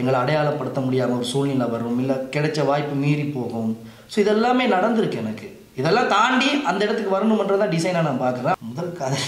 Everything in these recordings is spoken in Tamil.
எங்களை அடையாளப்படுத்த முடியாமல் ஒரு சூழ்நிலை வரும் இல்லை கிடைச்ச வாய்ப்பு மீறி போகும் ஸோ இதெல்லாமே நடந்திருக்கு எனக்கு இதெல்லாம் தாண்டி அந்த இடத்துக்கு வரணுமன்றதான் டிசைனாக நான் பார்க்குறேன் முதல் காதல்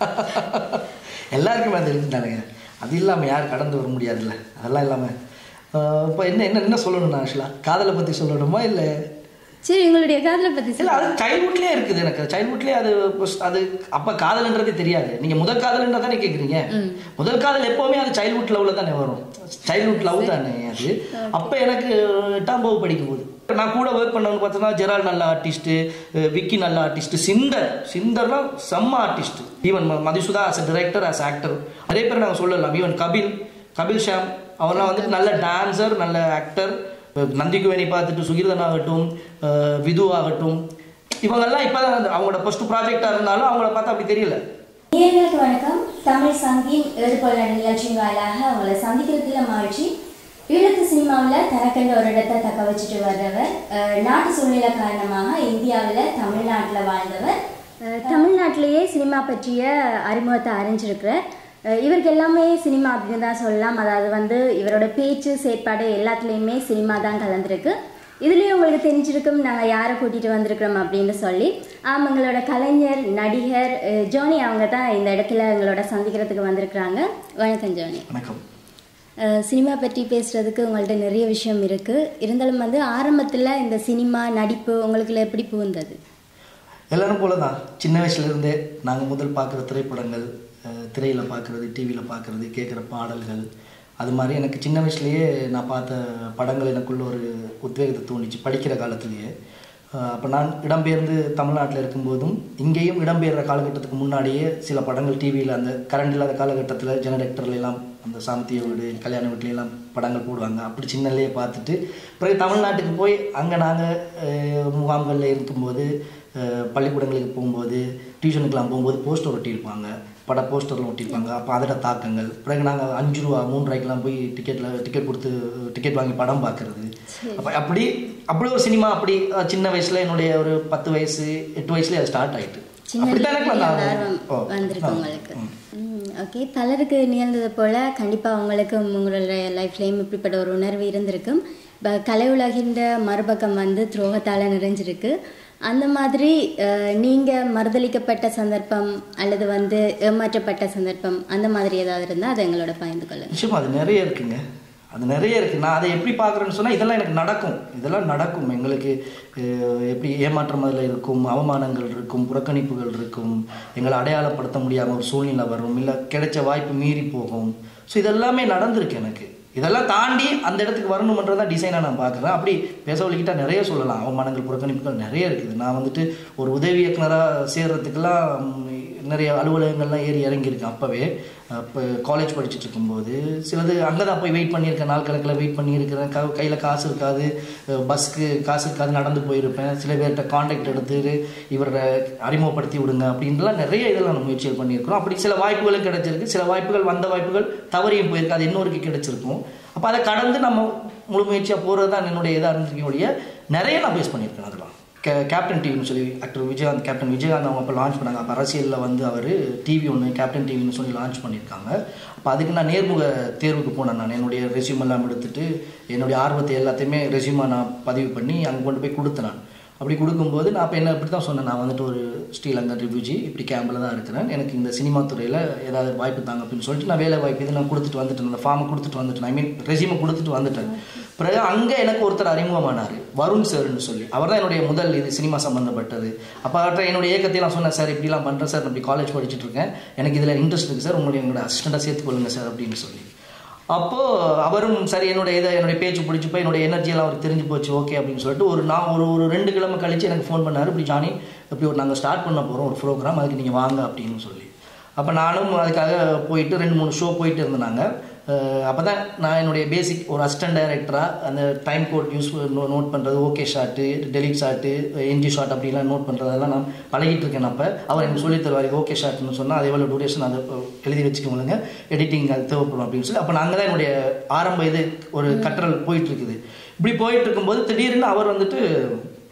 எல்லாருக்குமே அது இருக்குதானுங்க அது இல்லாமல் யார் கடந்து வர முடியாதுல்ல அதெல்லாம் இல்லாமல் இப்போ என்ன என்ன என்ன சொல்லணும் நான் ஆக்சுவலாக காதலை பற்றி சொல்லணுமா இல்லை சரி உங்களுடைய காதலை பத்தி இல்லை அது சைல்ட்ஹுட்லேயே இருக்குது எனக்கு சைல்ட்ஹுட்லேயே அது first அது அப்போ காதல்ன்றதே தெரியாது நீங்கள் முதல் காதல்ன்றா தானே கேட்குறீங்க முதல் காதல் எப்போவுமே அது சைல்ட்ஹுட் லெவலில் தானே வரும் சைல்ட்ஹுட் லவ் தானே அது அப்போ எனக்கு எட்டாம் வகுப்பு படிக்கும்போது நான் கூட ஒர்க் பண்ணவங்க பார்த்தோன்னா ஜெரால் நல்ல ஆர்டிஸ்ட்டு விக்கி நல்ல ஆர்டிஸ்ட்டு சிந்தர் சிந்தர்லாம் செம்ம artist even Mathisutha as a director as actor நிறைய பேர் நாங்கள் சொல்லலாம் ஈவன் கபில் கபில் ஷாம் அவர்லாம் வந்துட்டு நல்ல டான்சர் நல்ல ஆக்டர் நந்திக்குவேணி பார்த்துட்டு சுகிர்தன் ஆகட்டும் அஹ் விது ஆகட்டும் இவங்கெல்லாம் இப்போ அவங்களோட ஃபர்ஸ்ட் ப்ராஜெக்டாக இருந்தாலும் அவங்கள பார்த்தா அப்படி தெரியல நேயர்களுக்கு வணக்கம் தமிழ் சங்கின் ஏழுபல நிகழ்ச்சியின் வாயிலாக உங்களை சந்திக்கிறதுல மகிழ்ச்சி ஈழத்து சினிமாவில் தனக்கென்ற ஒரு இடத்தை தக்க வச்சுட்டு வர்றவர் அஹ், நாட்டு சூழ்நிலை காரணமாக இந்தியாவில் தமிழ்நாட்டில் வாழ்ந்தவர் அஹ், தமிழ்நாட்டிலேயே சினிமா பற்றிய அறிமுகத்தை அறிஞ்சிருக்கிறார் அஹ், இவருக்கு எல்லாமே சினிமா அப்படின்னு தான் சொல்லலாம் அதாவது வந்து இவரோட பேச்சு செயற்பாடு எல்லாத்துலேயுமே சினிமா தான் கலந்துருக்கு இதுலேயும் உங்களுக்கு தெரிஞ்சிருக்கும் நாங்கள் யாரை கூட்டிகிட்டு வந்திருக்கிறோம் அப்படின்னு சொல்லி ஆம் எங்களோட கலைஞர் நடிகர் அஹ், ஜோனி அவங்க தான் இந்த இடத்துல எங்களோட சந்திக்கிறதுக்கு வந்திருக்கிறாங்க வணக்கம் ஜோனி வணக்கம் அஹ் சினிமா பற்றி பேசுகிறதுக்கு உங்கள்ட்ட நிறைய விஷயம் இருக்குது இருந்தாலும் வந்து ஆரம்பத்தில் இந்த சினிமா நடிப்பு உங்களுக்குள்ள எப்படி புகுந்தது எல்லாரும் போல தான் சின்ன வயசுலேருந்தே நாங்கள் முதல் பார்க்குற திரைப்படங்கள் திரையில் பார்க்குறது டிவியில் பார்க்குறது கேட்குற பாடல்கள் அது மாதிரி எனக்கு சின்ன வயசுலேயே நான் பார்த்த படங்கள் எனக்குள்ள ஒரு உத்வேகத்தை தோணிச்சு படிக்கிற காலத்துலேயே அப்போ நான் இடம்பெயர்ந்து தமிழ்நாட்டில் இருக்கும்போதும் இங்கேயும் இடம்பெயர்ற காலகட்டத்துக்கு முன்னாடியே சில படங்கள் டிவியில் அந்த கரண்ட் இல்லாத காலகட்டத்தில் ஜெனரேட்டர்ல எல்லாம் அந்த சாமத்திய வீடு கல்யாண வீட்ல எல்லாம் படங்கள் போடுவாங்க அப்படி சின்னலையே பார்த்துட்டு பிறகு தமிழ்நாட்டுக்கு போய் அங்கே நாங்கள் முகாம்களில் இருக்கும்போது அஹ், பள்ளிக்கூடங்களுக்கு போகும்போது டியூஷனுக்கெலாம் போகும்போது போஸ்டர் ஒட்டியிருப்பாங்க பட போஸ்டரில் ஒட்டியிருப்பாங்க அப்போ அதோட தாக்கங்கள் பிறகு நாங்கள் அஞ்சு ரூபா மூணு ரூபாய்க்கெலாம் போய் டிக்கெட்டில் டிக்கெட் கொடுத்து டிக்கெட் வாங்கி படம் பார்க்கறது அப்போ அப்படி அப்படி ஒரு சினிமா அப்படி அஹ், சின்ன வயசில் என்னுடைய ஒரு பத்து வயசு எட்டு வயசுலேயே அது ஸ்டார்ட் ஆயிட்டு சின்ன அப்படித்தான் எனக்கு வயசுலயே வந்தாங்க. அந்த ஆர்வம் ஓ, வந்திருக்கு ஆ, உங்களுக்கு ம். ஓகே தலருக்கு நிகழ்ந்தது போல் கண்டிப்பாக உங்களுக்கு உங்களோட லைஃப்லேயும் இப்படிப்பட்ட ஒரு உணர்வு இருந்திருக்கும் இப்போ கலை உலகின்ற மறுபக்கம் வந்து துரோகத்தால் நிறைஞ்சிருக்கு அந்த மாதிரி நீங்கள் மறுதளிக்கப்பட்ட சந்தர்ப்பம் அல்லது வந்து ஏமாற்றப்பட்ட சந்தர்ப்பம் அந்த மாதிரி ஏதாவது இருந்தால் அதை எங்களோட பகிர்ந்து கொள்ளுங்க நிச்சயமா அது நிறைய இருக்குங்க அது நிறைய இருக்கு நான் அதை எப்படி பார்க்குறேன்னு சொன்னால் இதெல்லாம் எனக்கு நடக்கும் இதெல்லாம் நடக்கும் எங்களுக்கு அஹ், எப்படி ஏமாற்றம் அதில் இருக்கும் அவமானங்கள் இருக்கும் புறக்கணிப்புகள் இருக்கும் எங்களை அடையாளப்படுத்த முடியாமல் ஒரு சூழ்நிலை வரும் இல்லை கிடைச்ச வாய்ப்பு மீறி போகும் ஸோ இதெல்லாமே நடந்திருக்கு எனக்கு இதெல்லாம் தாண்டி அந்த இடத்துக்கு வரணுமன்றதான் டிசைனாக நான் பார்க்குறேன் அப்படி பேச வலிக்கிட்டா நிறைய சொல்லலாம் அவமானங்கள் புறக்கணிப்புகள் நிறைய இருக்குது நான் வந்துட்டு ஒரு உதவி இயக்குனராக சேர்றதுக்கெல்லாம் ம், நிறைய அலுவலகங்கள்லாம் ஏறி இறங்கியிருக்கேன் அப்போவே அப்போ காலேஜ் படிச்சுட்டு இருக்கும்போது சிலது அங்கே தான் போய் வெயிட் பண்ணியிருக்கேன் நாள் கணக்கில் வெயிட் பண்ணியிருக்கிறேன் க கையில் காசு இருக்காது பஸ்ஸுக்கு காசு இருக்காது நடந்து போயிருப்பேன் சில பேர்கிட்ட காண்டாக்ட் எடுத்து இவரை அறிமுகப்படுத்தி விடுங்க அப்படின்லாம் நிறைய இதெல்லாம் நம்ம முயற்சிகள் பண்ணியிருக்கிறோம் அப்படி சில வாய்ப்புகளும் கிடைச்சிருக்கு சில வாய்ப்புகள் வந்த வாய்ப்புகள் தவறியும் போயிருக்கு அது இன்னொருக்கு கிடைச்சிருக்கும் அப்போ அதை கடந்து நம்ம முழு முயற்சியாக போகிறது தான் என்னுடைய இதாக இருந்திருக்கே ஒழிய நிறைய நான் பேஸ் பண்ணியிருக்கேன் அதெல்லாம் கே கேப்டன் டிவின்னு சொல்லி ஆக்டர் விஜயகாந்த் கேப்டன் விஜயகாந்த் அவங்க அப்போ லான்ச் பண்ணாங்க அப்போ அரசியலில் வந்து அவர் டிவி ஒன்று கேப்டன் டிவின்னு சொல்லி லான்ச் பண்ணியிருக்காங்க அப்போ அதுக்கு நான் நேர்முக தேர்வுக்கு போனேன் நான் என்னுடைய ரெஸ்யூம் எல்லாம் எடுத்துட்டு என்னுடைய ஆர்வத்தை எல்லாத்தையுமே ரெஸ்யூமா நான் பதிவு பண்ணி அங்கே கொண்டு போய் கொடுத்தேன் நான் அப்படி கொடுக்கும்போது நான் அப்போ என்ன இப்படி தான் சொன்னேன் நான் வந்துட்டு ஒரு ஸ்ரீலங்கன் ரிவ்யூஜி இப்படி கேம்பில் தான் இருக்கிறேன் எனக்கு இந்த சினிமா துறையில் ஏதாவது வாய்ப்பு தாங்க அப்படின்னு சொல்லிட்டு நான் வேலை வாய்ப்பு இது நான் கொடுத்துட்டு வந்துட்டேன் அந்த ஃபார்மை கொடுத்துட்டு வந்துட்டேன் ஐ மீன் ரெசியூமை கொடுத்துட்டு வந்துட்டேன் பிறகு அங்கே எனக்கு ஒருத்தர் அறிமுகமானார் வருண் சார்னு சொல்லி அவர் தான் என்னுடைய முதல் இது சினிமா சம்மந்தப்பட்டது அப்போ அவர்கிட்ட என்னுடைய இயக்கத்தை நான் சொன்னேன் சார் இப்படிலாம் பண்ணுறேன் சார் நான் இப்படி காலேஜ் படிச்சுட்டு இருக்கேன் எனக்கு இதில் இன்ட்ரெஸ்ட் இருக்குது சார் உங்களுடைய என்னோட அசிஸ்டண்ட்டாக சேர்த்துக்கொள்ளுங்க சார் அப்படின்னு சொல்லி அப்போது அவரும் சரி என்னுடைய இதை என்னுடைய பேச்சு பிடிச்சி போய் என்னுடைய எனர்ஜியெல்லாம் அவருக்கு தெரிஞ்சு போச்சு ஓகே அப்படின்னு சொல்லிட்டு ஒரு நான் ஒரு ஒரு ரெண்டு கிழமை கழிச்சு எனக்கு ஃபோன் பண்ணார் இப்படி ஜானி இப்படி ஒரு நாங்கள் ஸ்டார்ட் பண்ண போகிறோம் ஒரு ப்ரோக்ராம் அதுக்கு நீங்கள் வாங்க அப்படின்னு சொல்லி அப்போ நானும் அதுக்காக போயிட்டு ரெண்டு மூணு ஷோ போயிட்டு இருந்தாங்க அப்போ தான் நான் என்னுடைய பேசிக் ஒரு அசிஸ்டன்ட் டைரக்டராக அந்த டைம் கோட் யூஸ் நோட் பண்ணுறது okay shot delete shot NG shot அப்படிலாம் நோட் பண்ணுறதெல்லாம் நான் பழகிட்டு இருக்கேன் அப்போ அவர் எனக்கு சொல்லி தருவார் ஓகே ஷாட்னு சொன்னால் அது எவ்வளோ டூரேஷன் அதை எழுதி வச்சுக்கோங்க எடிட்டிங் அது தேவைப்படும் அப்படின்னு சொல்லி அப்போ நாங்கள் தான் என்னுடைய ஆரம்ப இது ஒரு கற்றல் போயிட்டு இருக்குது இப்படி போயிட்டு இருக்கும்போது திடீர்னு அவர் வந்துட்டு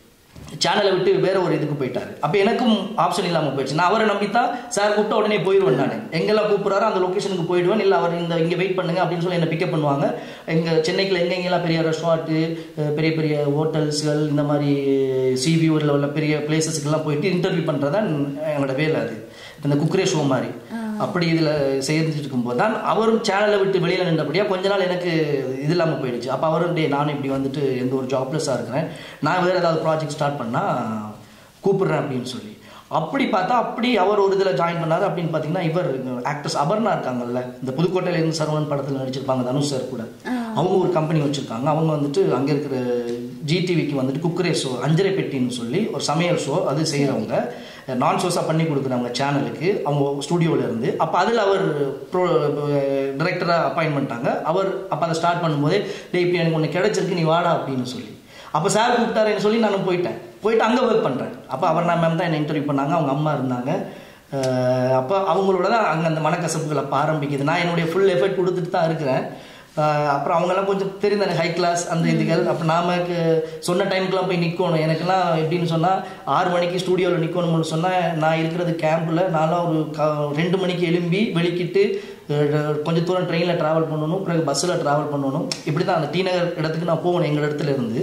சேனலை விட்டு வேற ஒரு இதுக்கு போயிட்டாரு அப்போ எனக்கும் ஆப்ஷன் இல்லாமல் போயிடுச்சு நான் அவரை நம்பி தான் சார் கூப்பிட்ட உடனே போயிடுவேன் நான் எங்கெல்லாம் கூப்பிட்றாரோ அந்த லொக்கேஷனுக்கு போயிடுவேன் இல்லை அவர் இந்த இங்கே வெயிட் பண்ணுங்க அப்படின்னு சொல்லி என்னை பிக்கப் பண்ணுவாங்க எங்கள் சென்னைக்குள்ள எங்கெங்கெல்லாம் பெரிய ரெஸ்டார்ட்டு பெரிய பெரிய ஹோட்டல்ஸ்கள் இந்த மாதிரி சி வியூரில் உள்ள பெரிய பிளேசஸ்க்கெல்லாம் போயிட்டு இன்டர்வியூ பண்ணுறதா என்னோட வேலை அது இந்த குக்கரே ஷோ மாதிரி அப்படி இதில் செஞ்சுட்டு இருக்கும்போது தான் அவரும் சேனலை விட்டு வெளியில் நின்றபடியாக கொஞ்ச நாள் எனக்கு இது இல்லாமல் போயிடுச்சு அப்போ அவரும் டே நானும் இப்படி வந்துட்டு எந்த ஒரு ஜாப்லெஸ்ஸாக இருக்கிறேன் நான் வேறு ஏதாவது ப்ராஜெக்ட் ஸ்டார்ட் பண்ணால் கூப்பிடுறேன் அப்படின்னு சொல்லி அப்படி பார்த்தா அப்படி அவர் ஒரு இதில் ஜாயின் பண்ணாரு அப்படின்னு பார்த்தீங்கன்னா இவர் ஆக்டர்ஸ் அபர்ணா இருக்காங்கல்ல இந்த புதுக்கோட்டையில இருந்து சரவணன் படத்தில் நடிச்சிருப்பாங்க தனுஷ் சார் கூட அவங்க ஒரு கம்பெனி வச்சுருக்காங்க அவங்க வந்துட்டு அங்கே இருக்கிற ஜிடிவிக்கு வந்துட்டு குக்கரே ஷோ அஞ்சரை பெட்டின்னு சொல்லி ஒரு சமையல் ஷோ அது செய்கிறவங்க நான் ஷோஸாக பண்ணி கொடுக்குறவங்க சேனலுக்கு அவங்க ஸ்டூடியோவில் இருந்து அப்போ அதில் அவர் ப்ரோ டிரெக்டராக அப்பாயின் பண்ணிட்டாங்க அவர் அப்போ அதை ஸ்டார்ட் பண்ணும்போதே டே இப்படி எனக்கு ஒன்று கிடைச்சிருக்கு நீ வாடா அப்படின்னு சொல்லி அப்போ சார் கூப்பிட்டாருன்னு சொல்லி நானும் போயிட்டேன் போயிட்டு அங்கே ஒர்க் பண்ணுறேன் அப்போ அவர் நான் மேம் தான் என்னை இன்டர்வியூ பண்ணாங்க அவங்க அம்மா இருந்தாங்க அஹ் அப்போ அவங்களோட தான் அங்கே அந்த மனக்கசப்புகள் அப்போ ஆரம்பிக்குது நான் என்னுடைய ஃபுல் எஃபர்ட் கொடுத்துட்டு தான் இருக்கிறேன் அஹ் அப்புறம் அவங்கெல்லாம் கொஞ்சம் தெரிந்தானே ஹை கிளாஸ் அந்த இதுகள் அப்போ நாமக்கு சொன்ன டைமுக்குலாம் போய் நிற்கணும் எனக்கெல்லாம் எப்படின்னு சொன்னால் ஆறு மணிக்கு ஸ்டூடியோவில் நிற்கணும்னு சொன்னால் நான் இருக்கிறது கேம்பில் நான்லாம் ஒரு க ரெண்டு மணிக்கு எழும்பி வெளிக்கிட்டு அஹ் கொஞ்சம் தூரம் ட்ரெயினில் ட்ராவல் பண்ணணும் பிறகு பஸ்ஸில் ட்ராவல் பண்ணணும் இப்படி தான் அந்த டி நகர் இடத்துக்கு நான் போகணும் எங்கள் இடத்துல இருந்து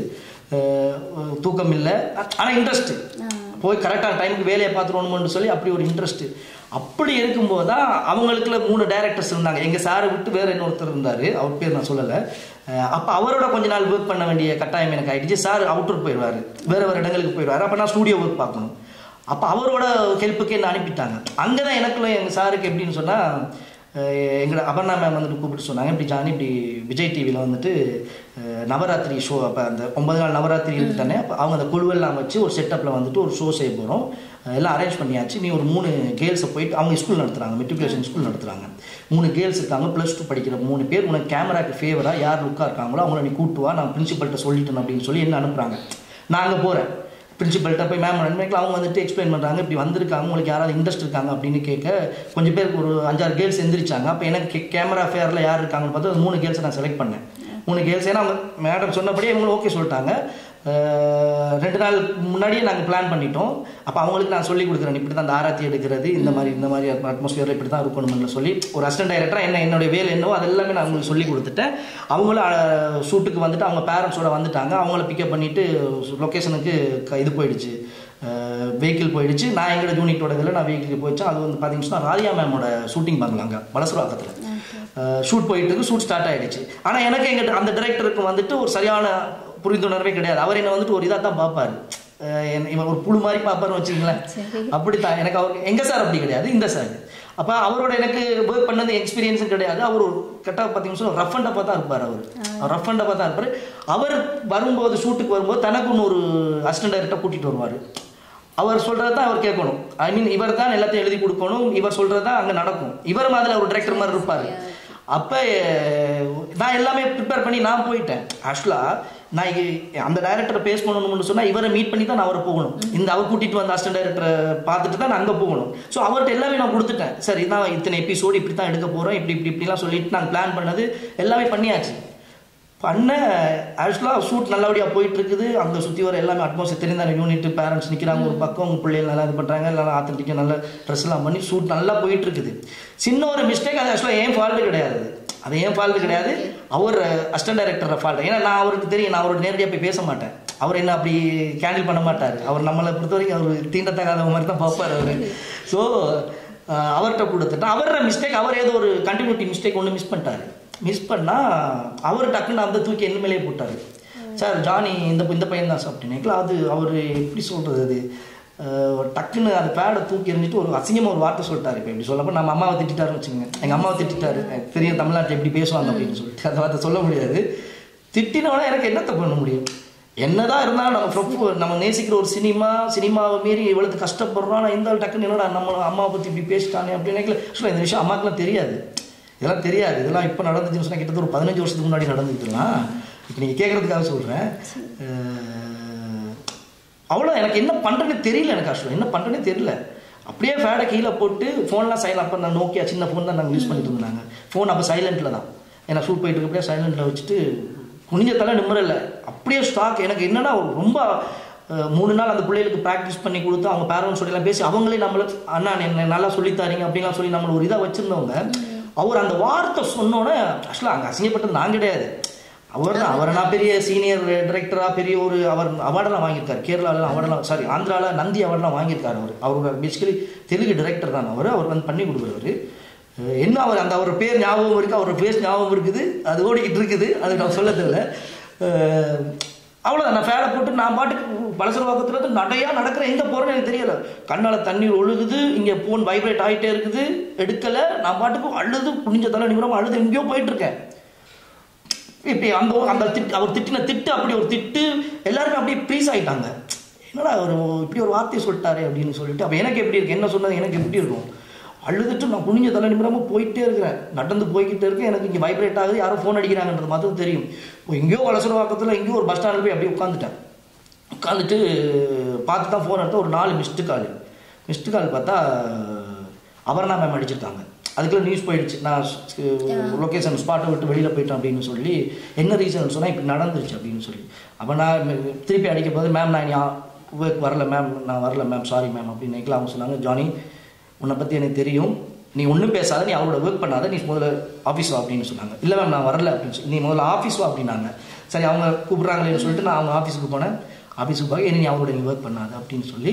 அஹ் தூக்கம் இல்லை ஆனால் இன்ட்ரெஸ்ட்டு போய் கரெக்டான டைமுக்கு வேலையை பார்த்துருவோம்னு சொல்லி அப்படி ஒரு இன்ட்ரெஸ்ட் அப்படி இருக்கும்போது தான் அவங்களுக்குள்ள மூணு டைரக்டர்ஸ் இருந்தாங்க எங்கள் சாரை விட்டு வேற இன்னொருத்தர் இருந்தார் அவர் பேர் நான் சொல்லலை அப்போ அவரோட கொஞ்ச நாள் ஒர்க் பண்ண வேண்டிய கட்டாயம் எனக்கு ஆயிடுச்சு சார் அவுட்டர் போயிடுவார் வேற வேறு இடங்களுக்கு போயிடுவார் அப்போ நான் ஸ்டூடியோ ஒர்க் பார்க்கணும் அப்போ அவரோட ஹெல்ப்புக்கு என்ன அனுப்பிட்டாங்க அங்கே தான் எனக்குள்ள எங்கள் சாருக்கு எப்படின்னு சொன்னால் எங்களோட அபர்ணா மேம் வந்துட்டு கூப்பிட்டு சொன்னாங்க இப்படி ஜானி இப்படி விஜய் டிவியில் வந்துட்டு அஹ், நவராத்திரி ஷோ அப்போ அந்த ஒன்பது நாள் நவராத்திரி இருக்கு தானே அப்போ அவங்க அந்த குழுவெல்லாம் வச்சு ஒரு செட்டப்பில் வந்துட்டு ஒரு ஷோ செய்ய போகிறோம் எல்லாம் அரேஞ்ச் பண்ணியாச்சு நீ ஒரு மூணு கேர்ள்ஸை போயிட்டு அவங்க ஸ்கூல் நடத்துகிறாங்க மெட்ரிகுலேஷன் ஸ்கூல் நடத்துகிறாங்க மூணு கேர்ள்ஸ் இருக்காங்க ப்ளஸ் டூ படிக்கிற மூணு பேர் உனக்கு கேமராக்கு ஃபேவராக யார் லுக்காக இருக்காங்களோ அவங்கள நீ கூட்டு வா நான் பிரின்சிபல்கிட்ட சொல்லிட்டேன் அப்படின்னு சொல்லி என்ன அனுப்புகிறாங்க நான் அங்கே போகிறேன் பிரின்சிபல்கிட்ட போய் மேம் நன்மைக்கு அவங்க வந்துட்டு எக்ஸ்பிளைன் பண்ணுறாங்க இப்படி வந்திருக்காங்க உங்களுக்கு யாராவது இன்ட்ரெஸ்ட் இருக்காங்க அப்படின்னு கேட்க கொஞ்சம் பேருக்கு ஒரு அஞ்சாறு கேர்ள்ஸ் எந்திரிச்சாங்க அப்போ எனக்கு கேமரா ஃபேரில் யார் இருக்காங்கன்னு பார்த்து ஒரு மூணு கேர்ள்ஸை நான் செலக்ட் பண்ணேன் மூணு கேர்ள்ஸ் ஏன்னா அவங்க மேடம் சொன்னபடியே இவங்களும் ஓகே சொல்லிட்டாங்க அஹ் ரெண்டு நாள் முன்னாடியே நாங்கள் பிளான் பண்ணிட்டோம் அப்போ அவங்களுக்கு நான் சொல்லி கொடுக்குறேன் இப்படி தான் அந்த ஆராத்தி எடுக்கிறது இந்த மாதிரி இந்த மாதிரி அட்மாஸ்பியர் இப்படி தான் இருக்கணும்னு சொல்லி ஒரு அசிஸ்டன்ட் டைரக்டராக என்ன என்னுடைய வேலை என்னவோ அது எல்லாமே நான் உங்களுக்கு சொல்லி கொடுத்துட்டேன் அவங்களும் ஷூட்டுக்கு வந்துட்டு அவங்க பேரண்ட்ஸோட வந்துட்டாங்க அவங்கள பிக்கப் பண்ணிட்டு லொக்கேஷனுக்கு இது போயிடுச்சு வெஹிக்கிள் போயிடுச்சு நான் எங்களோட யூனிட்டோட இதில் நான் வெஹிக்கிள் போயிடுச்சு அது வந்து பார்த்தீங்கன்னா ராதியா மேமோட ஷூட்டிங் பண்ணலாங்க வலசரவாக்கத்தில் ஷூட் போயிட்டு இருக்கு ஷூட் ஸ்டார்ட் ஆயிடுச்சு ஆனால் எனக்கு எங்க அந்த டைரக்டருக்கு வந்துட்டு ஒரு சரியான புரிந்துணர்வே கிடையாது அவர் என்ன வந்துட்டு ஒரு இதாக தான் பார்ப்பாரு அஹ் என்ன- இவன் ஒரு புழு மாதிரி பார்ப்பாருன்னு வச்சுங்களேன் அப்படித்தான் எனக்கு அவர் எங்க சார் அப்படி கிடையாது இந்த சார் அப்போ அவரோட எனக்கு ஒர்க் பண்ணது எக்ஸ்பீரியன்ஸும் கிடையாது அவர் ஒரு கரெக்டாக பார்த்தீங்கன்னா ரஃப் அண்ட் தான் இருப்பார் அவர் அவர் ரஃப் அண்ட் தான் இருப்பார் அவர் வரும்போது ஷூட்டுக்கு வரும்போது தனக்குன்னு ஒரு அசிஸ்டன்ட் டைரக்டர் கூட்டிட்டு வருவார் அவர் சொல்றது தான் அவர் கேட்கணும் ஐ மீன் இவர் தான் எல்லாத்தையும் எழுதி கொடுக்கணும் இவர் சொல்றது தான் அங்கே நடக்கும் இவர் மாதிரி ஒரு டிரெக்டர் மாதிரி இருப்பார் அப்போ நான் எல்லாமே ப்ரிப்பேர் பண்ணி நான் போயிட்டேன் ஆக்சுவலாக நான் இ- அந்த டைரக்டரை பேஸ் பண்ணணும்னு சொன்னால் இவரை மீட் பண்ணி தான் நான் அவரை போகணும் இந்த அவர் கூட்டிட்டு வந்த அசிஸ்டன்ட் டைரக்டரை பார்த்துட்டு தான் நான் அங்கே போகணும் ஸோ அவர்கிட்ட எல்லாமே நான் கொடுத்துட்டேன் சார் இதான் இத்தனை எபிசோடு இப்படி தான் எடுக்க போகிறோம் இப்படி இப்படி இப்படிலாம் சொல்லிட்டு நான் பிளான் பண்ணது எல்லாமே பண்ணியாச்சு பண்ண ஆக்சுவலாக ஷூட் நல்லபடியாக போயிட்டு இருக்குது அங்கே சுற்றி வர எல்லாமே அட்மாஸ்பியர் தெரிந்த யூனிட் பேரண்ட்ஸ் நிற்கிறாங்க ஒரு பக்கம் உங்கள் பிள்ளைகள் நல்லா இது பண்ணுறாங்க எல்லாம் ஆத்தன்டிக்காக நல்ல ட்ரெஸ் எல்லாம் பண்ணி ஷூட் நல்லா போயிட்டு இருக்குது சின்ன ஒரு மிஸ்டேக் அது ஆக்சுவலாக ஏன் ஃபால்ட்டு கிடையாது அது ஏன் ஃபால்ட்டு கிடையாது அவர் அசிஸ்டன்ட் டைரக்டர் ஃபால்ட் ஏன்னா நான் அவருக்கு தெரியும் நான் அவரோட நேரடியாக போய் பேச மாட்டேன் அவர் என்ன அப்படி கேண்டில் பண்ண மாட்டார் அவர் நம்மளை பொறுத்த வரைக்கும் அவர் தீண்டத்தகாத மாதிரி தான் பார்ப்பார் அவர் ஸோ அவர்கிட்ட கொடுத்துட்டேன் அவரோட மிஸ்டேக் அவர் ஏதோ ஒரு கண்டினியூட்டி மிஸ்டேக் ஒன்று மிஸ் பண்ணிட்டாரு மிஸ் பண்ணால் அவர் டக்குன்னு அந்த தூக்கி என்ன மேலேயே போட்டார் சார் ஜானி இந்த இந்த பையன் தான் சாப்பிட்டேன் அது அவர் எப்படி சொல்கிறது அது அஹ், டக்குன்னு அந்த பேடை தூக்கி எறிஞ்சிட்டு ஒரு அசிங்கமாக ஒரு வார்த்தை சொல்லிட்டாரு இப்போ இப்படி சொல்லப்போ நம்ம அம்மாவை திட்டாருன்னு வச்சுக்கோங்க எங்கள் அம்மாவை திட்டாரு எனக்கு தெரியும் தமிழ்நாட்டில் எப்படி பேசுவாங்க அப்படின்னு சொல்லிட்டு அந்த வார்த்தை சொல்ல முடியாது திட்டினவனா எனக்கு என்னத்தை பண்ண முடியும் என்னதான் இருந்தாலும் நம்ம ப்ரொஃப நம்ம நேசிக்கிற ஒரு சினிமா சினிமாவை மீறி இவ்வளவு கஷ்டப்படுறோம் ஆனால் இந்த ஆள் டக்குன்னு என்னடா நம்ம அம்மாவை பற்றி இப்படி பேசிட்டானே அப்படின்னு நினைக்கல ஆக்சுவலாக இந்த விஷயம் அம்மாக்கெல்லாம் தெரியாது இதெல்லாம் தெரியாது இதெல்லாம் இப்போ நடந்துச்சுன்னு சொன்னால் கிட்டத்தட்ட ஒரு பதினஞ்சு வருஷத்துக்கு முன்னாடி நடந்துக்கலாம் இப்போ நீங்கள் கேட்குறதுக்காக சொல்கிறேன் அவ்வளோ எனக்கு என்ன பண்ணுறேன்னு தெரியல எனக்கு ஆக்சுவலாக என்ன பண்ணுறேனே தெரியல அப்படியே ஃபேடை கீழே போட்டு ஃபோன்லாம் சைலண்ட் அப்போ நான் நோக்கியா சின்ன ஃபோன் தான் நாங்கள் யூஸ் பண்ணிட்டு இருந்தாங்க ஃபோன் அப்போ சைலண்ட்டில் தான் ஏன்னா ஷூட் போயிட்டு இருக்க அப்படியே சைலண்ட்டில் வச்சுட்டு குனிஞ்ச தலை நிம்மறல அப்படியே ஸ்டாக் எனக்கு என்னன்னா ரொம்ப அஹ், மூணு நாள் அந்த பிள்ளைகளுக்கு ப்ராக்டிஸ் பண்ணி கொடுத்து அவங்க பேரண்ட்ஸ் எல்லாம் பேசி அவங்களே நம்மள அண்ணா என்ன நல்லா சொல்லித்தாரீங்க அப்படின்லாம் சொல்லி நம்மள ஒரு இதாக வச்சிருந்தவங்க அவர் அந்த வார்த்தை சொன்னோன்னே ஆக்சுவலாக அங்கே அசிங்கப்பட்டது நான் கிடையாது அவர் தான் அவர் நான் பெரிய சீனியர் டைரக்டரா பெரிய ஒரு அவர் அவார்டெல்லாம் வாங்கியிருக்காரு கேரளாவில் அவார்டெல்லாம் சாரி ஆந்திராவில் நந்தி அவார்டெல்லாம் வாங்கியிருக்காரு அவர் அவர் பேசிக்கலி தெலுங்கு டைரக்டர் தான் அவர் அவர் வந்து பண்ணி கொடுக்குறவர் அஹ் என்ன அவர் அந்த அவர் பேர் ஞாபகம் இருக்கு அவர் பேர் ஞாபகம் இருக்குது அது ஓடிக்கிட்டு இருக்குது அது நான் சொல்ல தெரியல அவ்வளோ நான் ஃபேனை போட்டு நான் பாட்டுக்கு பலசரவாக்கத்துல இருந்து நடையா நடக்கிறேன் எங்கே போகிறேன்னு எனக்கு தெரியல கண்ணால் தண்ணீர் ஒழுகுது இங்கே ஃபோன் வைப்ரேட் ஆகிட்டே இருக்குது எடுக்கலை நான் பாட்டுக்கு அழுது குனிஞ்ச தலை நிமிடம் அழுது எங்கேயோ போயிட்டு இருக்கேன் இப்படி அந்த அந்த திட்டு அவர் திட்டின திட்டு அப்படி ஒரு திட்டு எல்லாருமே அப்படியே ப்ளீஸ் ஆயிட்டாங்க என்னடா ஒரு இப்படி ஒரு வார்த்தையை சொல்லிட்டாரு அப்படின்னு சொல்லிட்டு அப்போ எனக்கு எப்படி இருக்கு என்ன சொன்னது எனக்கு எப்படி இருக்கும் அழுதுட்டு நான் குனிஞ்ச தலை நிமிடமாக போயிட்டே இருக்கிறேன் நடந்து போய்கிட்டே இருக்கேன் எனக்கு இங்கே வைப்ரேட் ஆகுது யாரோ ஃபோன் அடிக்கிறாங்கன்றது மாத்திரம் தெரியும் இப்போ எங்கேயோ வளசரவாக்கத்தில் எங்கேயோ ஒரு பஸ் ஸ்டாண்டில் போய் அப்படியே உட்காந்துட்டேன் உட்காந்துட்டு பார்த்து தான் ஃபோன் எடுத்து ஒரு நாலு மிஸ்டு கால் மிஸ்டு கால் பார்த்தா அபர்ணா மேம் அடிச்சிருக்காங்க அதுக்குள்ள நியூஸ் போயிடுச்சு நான் லொக்கேஷன் ஸ்பாட்டை விட்டு வெளியில் போயிட்டேன் அப்படின்னு சொல்லி என்ன ரீசன் சொன்னால் இப்படி நடந்துருச்சு அப்படின்னு சொல்லி அப்போ நான் ம- திருப்பி அடிக்க போது மேம் நான் ஒர்க் வரல மேம் நான் வரல மேம் சாரி மேம் அப்படின்னு நினைக்கல அவங்க சொன்னாங்க ஜானி உன்னை பற்றி எனக்கு தெரியும் நீ ஒன்றும் பேசாத நீ அவரோட ஒர்க் பண்ணாத நீ முதல்ல ஆஃபீஸ் வா அப்படின்னு சொன்னாங்க இல்லை மேம் நான் வரல அப்படின்னு சொல்லி நீ முதல்ல ஆஃபீஸ் வா அப்படின்னாங்க சரி அவங்க கூப்பிட்றாங்களேன்னு சொல்லிட்டு நான் அவங்க ஆஃபீஸுக்கு போனேன் ஆஃபீஸுக்கு போய் என்ன நீ அவரோட நீ ஒர்க் பண்ணாத அப்படின்னு சொல்லி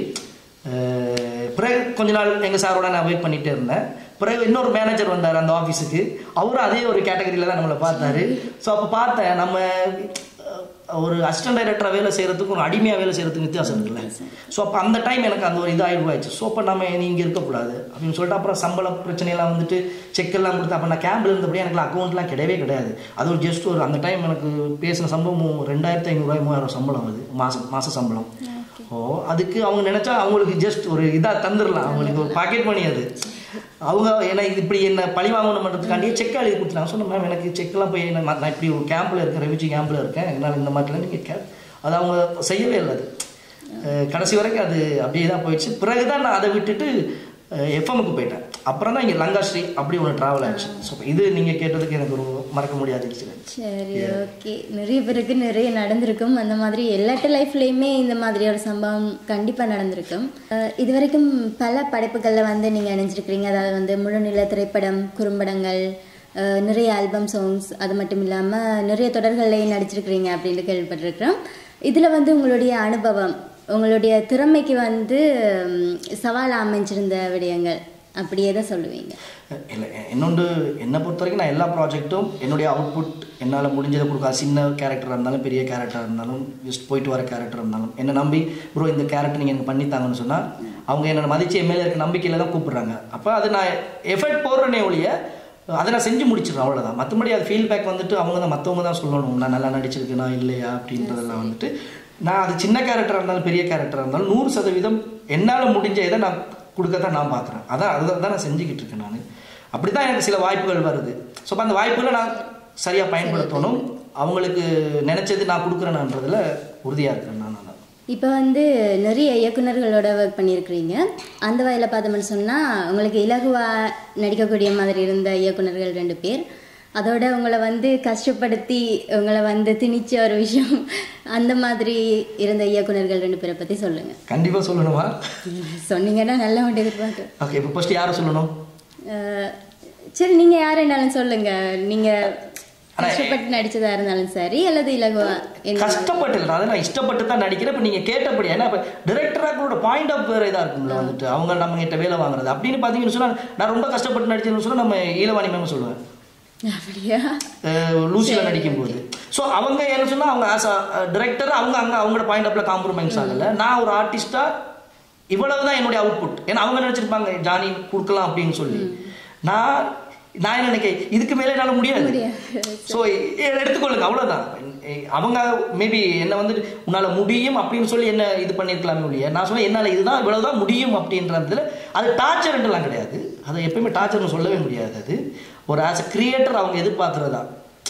அஹ், பிறகு கொஞ்ச நாள் எங்கள் சாரோட நான் வெயிட் பண்ணிகிட்டே இருந்தேன் பிறகு இன்னொரு மேனேஜர் வந்தார் அந்த ஆஃபீஸுக்கு அவரும் அதே ஒரு கேட்டகரியில் தான் நம்மளை பார்த்தாரு ஸோ அப்போ பார்த்தேன் நம்ம அஹ், ஒரு அசிஸ்டன்ட் டைரக்டராக வேலை செய்கிறதுக்கும் ஒரு அடிமையாக வேலை செய்கிறதுக்கு வித்தியாசம் இருக்குல்ல ஸோ அப்போ அந்த டைம் எனக்கு அந்த ஒரு இதாக உருவாச்சு ஸோ அப்போ நம்ம நீ இங்கே இருக்கக்கூடாது அப்படின்னு சொல்லிட்டு அப்புறம் சம்பள பிரச்சனையெல்லாம் வந்துட்டு செக் எல்லாம் கொடுத்து அப்போ நான் கேம்பில் இருந்தபடியே எனக்கு அக்கௌண்ட்லாம் கிடையவே கிடையாது அது ஒரு ஜஸ்ட் ஒரு அந்த டைம் எனக்கு பேசின சம்பளம் ரெண்டாயிரத்தி ஐநூறுரூவாய் மூவாயிரம் சம்பளம் அது மாதம் மாத சம்பளம் ஓ அதுக்கு அவங்க நினைச்சா அவங்களுக்கு ஜஸ்ட் ஒரு இதாக தந்துடலாம் அவங்களுக்கு ஒரு பாக்கெட் மணி அது அவங்க என்ன இது இப்படி என்ன பழி வாங்கணும் பண்ணுறதுக்காண்டியே செக் எழுதி கொடுத்துட்டாங்க சொன்னேன் மேம் எனக்கு செக்லாம் போய் நான் நான் இப்படி ஒரு கேம்பில் இருக்கேன் ரெவியூஜி கேம்பில் இருக்கேன் என்னால் இந்த மாதிரிலாம் நீங்கள் கே அது அவங்க செய்யவே இல்லை அது அஹ் கடைசி வரைக்கும் அது அப்படியே தான் போயிடுச்சு பிறகு தான் நான் அதை விட்டுட்டு எஃப்எம்முக்கு போயிட்டேன் அப்புறம் தான் இங்கே லங்காஸ்ரீ அப்படி ஒன்று ட்ராவல் ஆச்சு ஸோ இது நீங்கள் கேட்டதுக்கு எனக்கு ஒரு மறக்க முடியாத இன்சிடென்ட் சரி ஓகே நிறைய பேருக்கு நிறைய நடந்திருக்கும் அந்த மாதிரி எல்லாட்ட லைஃப்லேயுமே இந்த மாதிரி ஒரு சம்பவம் கண்டிப்பாக நடந்திருக்கும் அஹ் இது வரைக்கும் பல படைப்புகளில் வந்து நீங்கள் இணைஞ்சிருக்கிறீங்க அதாவது வந்து முழுநில திரைப்படம் குறும்படங்கள் அஹ் நிறைய ஆல்பம் சாங்ஸ் அது மட்டும் இல்லாமல் நிறைய தொடர்கள்லையும் நடிச்சிருக்கிறீங்க அப்படின்னு கேள்விப்பட்டிருக்கிறோம் இதில் வந்து உங்களுடைய அனுபவம் உங்களுடைய திறமைக்கு வந்து ம், சவால் அமைஞ்சிருந்த விடயங்கள் அப்படியே தான் சொல்லுவீங்க இல்லை இன்னொன்று என்னை பொறுத்த வரைக்கும் நான் எல்லா ப்ராஜெக்ட்டும் என்னுடைய அவுட்புட் என்னால் முடிஞ்சதை கொடுக்க சின்ன கேரக்டராக இருந்தாலும் பெரிய கேரக்டராக இருந்தாலும் ஜஸ்ட் போயிட்டு வர கேரக்டர் இருந்தாலும் என்னை நம்பி ப்ரோ இந்த கேரக்டர் நீங்கள் எனக்கு பண்ணித்தாங்கன்னு சொன்னால் அவங்க என்னை மதிச்சு என் மேலே இருக்க நம்பிக்கையில் தான் கூப்பிடுறாங்க அப்போ அது நான் எஃபர்ட் போடுறேனே ஒழிய அதை நான் செஞ்சு முடிச்சிடுறேன் அவ்வளோதான் மற்றபடி அது ஃபீட்பேக் வந்துட்டு அவங்க தான் மற்றவங்க தான் சொல்லணும் நான் நல்லா நடிச்சிருக்கேனா இல்லையா அப்படின்றதெல்லாம் வந்துட்டு நான் அது சின்ன கேரக்டராக இருந்தாலும் பெரிய கேரக்டராக இருந்தாலும் நூறு சதவீதம் என்னால் முடிஞ்ச இதை நான் கொடுக்கத்தான் நான் பார்க்குறேன் அதான் அதுதான் தான் நான் செஞ்சுக்கிட்டு இருக்கேன் நான் அப்படி தான் எனக்கு சில வாய்ப்புகள் வருது ஸோ அந்த வாய்ப்புகளை நான் சரியாக பயன்படுத்தணும் அவங்களுக்கு நினச்சது நான் கொடுக்குறேன்றதுல உறுதியாக இருக்கேன் நான் நான் இப்போ வந்து நிறைய இயக்குனர்களோட ஒர்க் பண்ணியிருக்கிறீங்க அந்த வகையில் பார்த்தோம்னு சொன்னால் உங்களுக்கு இலகுவாக நடிக்கக்கூடிய மாதிரி இருந்த இயக்குனர்கள் ரெண்டு பேர் அதோட உங்களை வந்து கஷ்டப்படுத்தி உங்களை வந்து திணிச்ச ஒரு விஷயம் அந்த மாதிரி இருந்த இயக்குனர்கள் ரெண்டு பேரை பற்றி சொல்லுங்கள் கண்டிப்பாக சொல்லணுமா சொன்னீங்கன்னா நல்ல ஒன்று எதிர்பார்க்க ஓகே இப்போ ஃபஸ்ட்டு யாரை சொல்லணும் அஹ், சரி நீங்கள் யார் என்னாலும் சொல்லுங்கள் நீங்கள் கஷ்டப்பட்டு நடிச்சதா இருந்தாலும் சரி அல்லது இலகுவா என்ன கஷ்டப்பட்டு இல்லை அதை நான் இஷ்டப்பட்டு தான் நடிக்கிறேன் இப்போ நீங்கள் கேட்டபடி ஏன்னா இப்போ டிரெக்டராக்களோட பாயிண்ட் ஆஃப் வேறு இதாக இருக்கும்ல வந்துட்டு அவங்க நம்ம கிட்ட வேலை வாங்குறது அப்படின்னு பார்த்தீங்கன்னு சொன்னால் நான் ரொம்ப கஷ்டப்பட்டு நடிச்சேன்னு சொன்னால் நம்ம ஈழவாணி மேம் சொல்லுவேன் அப்படியா லூசியில் நடிக்கும்போது ஸோ அவங்க என்ன சொன்னால் அவங்க ஆஸ் அ டிரெக்டர் அவங்க அங்கே அவங்களோட பாயிண்ட் ஆஃப்ல காம்ப்ரமைஸ் ஆகலை நான் ஒரு ஆர்டிஸ்டா இவ்வளவு தான் என்னுடைய அவுட்புட் ஏன்னா அவங்க நினச்சிருப்பாங்க ஜானி கொடுக்கலாம் அப்படின்னு சொல்லி நான் நான் என்ன நினைக்கிறேன் இதுக்கு மேலே என்னால் முடியாது ஸோ எடுத்துக்கொள்ளுங்க அவ்வளோதான் அவங்க மேபி என்ன வந்து உன்னால் முடியும் அப்படின்னு சொல்லி என்ன இது பண்ணியிருக்கலாமே ஒழிய நான் சொன்னேன் என்னால் இதுதான் இவ்வளவுதான் முடியும் அப்படின்றதுல அது டார்ச்சர்ன்றலாம் கிடையாது அதை எப்பயுமே டார்ச்சர்னு சொல்லவே முடியாது அது ஒரு ஆஸ் அ கிரியேட்டர் அவங்க எதிர்பார்க்குறதா